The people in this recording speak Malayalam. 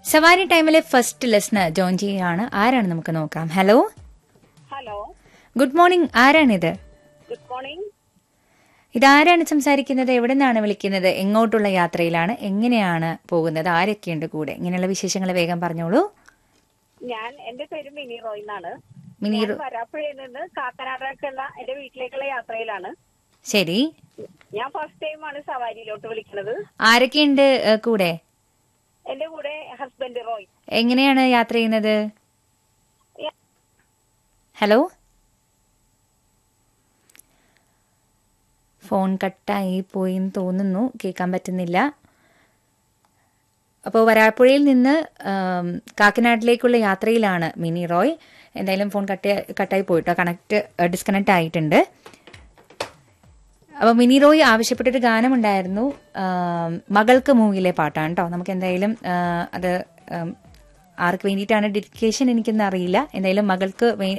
സവാരി ടൈമിലെ ഫസ്റ്റ് ലിസ്ണർ ജോയിൻ ചെയ്യുകയാണ് ആരാണ് നമുക്ക് നോക്കാം ഹലോ ഹലോ ഗുഡ് മോർണിംഗ് ആരാണിത് ഗുഡ് മോർണിംഗ് ഇതാരാണ് സംസാരിക്കുന്നത് എവിടെ നിന്നാണ് വിളിക്കുന്നത് എങ്ങോട്ടുള്ള യാത്രയിലാണ് എങ്ങനെയാണ് പോകുന്നത് ആരൊക്കെയുണ്ട് കൂടെ ഇങ്ങനെയുള്ള വിശേഷങ്ങൾ വേഗം പറഞ്ഞോളൂ ഞാൻ എന്റെ പേര് മിനി റോയ് എന്നാണ് മിനി ഞാൻ റോ- വരാപ്പുഴയിൽ നിന്ന് കാക്കനാടേക്കുള്ള എന്റെ വീട്ടിലേക്കുള്ള യാത്രയിലാണ് ശരി ഞാൻ ഫസ്റ്റ് ടൈമാണ് സവാരിയിലോട്ട് വിളിക്കുന്നത് ആരൊക്കെയുണ്ട് ഏ, കൂടെ എന്റെ കൂടെ ഹസ്ബൻഡ് റോയ് എങ്ങനെയാണ് യാത്ര ചെയ്യുന്നത് ഹലോ ഫോൺ കട്ടായി പോയി എന്ന് തോന്നുന്നു കേൾക്കാൻ പറ്റുന്നില്ല അപ്പോൾ വരാപ്പുഴയിൽ നിന്ന് ആം, കാക്കനാട്ടിലേക്കുള്ള യാത്രയിലാണ് മിനി റോയ് എന്തായാലും ഫോൺ കട്ട് കട്ടായി പോയിട്ടോ കണക്ട് ഡിസ്കണക്ട് ആയിട്ടുണ്ട് അപ്പോൾ മിനി റോയ് ആവശ്യപ്പെട്ടൊരു ഗാനമുണ്ടായിരുന്നു ആം, മകൾക്ക് മൂവിലെ പാട്ടാണ് കേട്ടോ നമുക്ക് എന്തായാലും ആ, അത് ആം, ആർക്ക് വേണ്ടിയിട്ടാണ് ഡെഡിക്കേഷൻ എനിക്കൊന്നും അറിയില്ല എന്തായാലും മകൾക്ക് വേ